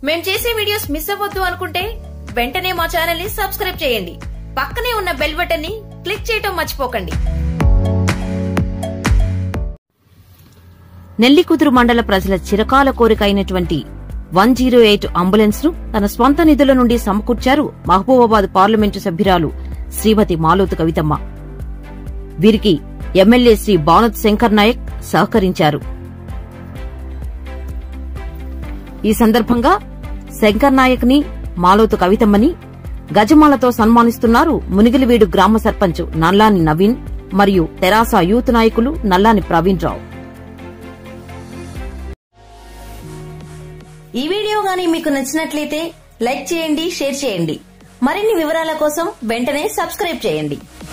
మేం చేసే videos miss అవ్వద్దు అనుకుంటే వెంటనే మా ఛానల్ ని సబ్స్క్రైబ్ చేయండి పక్కనే ఉన్న బెల్ బటన్ ని క్లిక్ చేయటం మర్చిపోకండి నెల్లికుదురు మండల ప్రజల చిరకాల కోరిక అయినటువంటి వన్ జీరో ఎయిట్ అంబులెన్స్ ను తన స్వంత నిధుల నుండి సమకూర్చారు మహబూబాబాద్ పార్లమెంటు సభ్యురాలు శ్రీమతి మాలోతు కవితమ్మ వీరికి ఎమ్మెల్యే శ్రీ బానత్ శంకర్ నాయక్ సహకరించారు ఈ సందర్భంగా శంకర్ నాయక్ ని మాలోతు కవితమ్మని గజమాలతో సన్మానిస్తున్నారు మునిగిలివీడు గ్రామ సర్పంచ్ నల్లాని నవీన్ మరియు తెరాస యూత్ నాయకులు నల్లాని ప్రవీణ్ రావు ఈ వీడియో గానీ మీకు నచ్చినట్లయితే లైక్ చేయండి షేర్ చేయండి మరిన్ని వివరాల కోసం వెంటనే సబ్స్క్రైబ్ చేయండి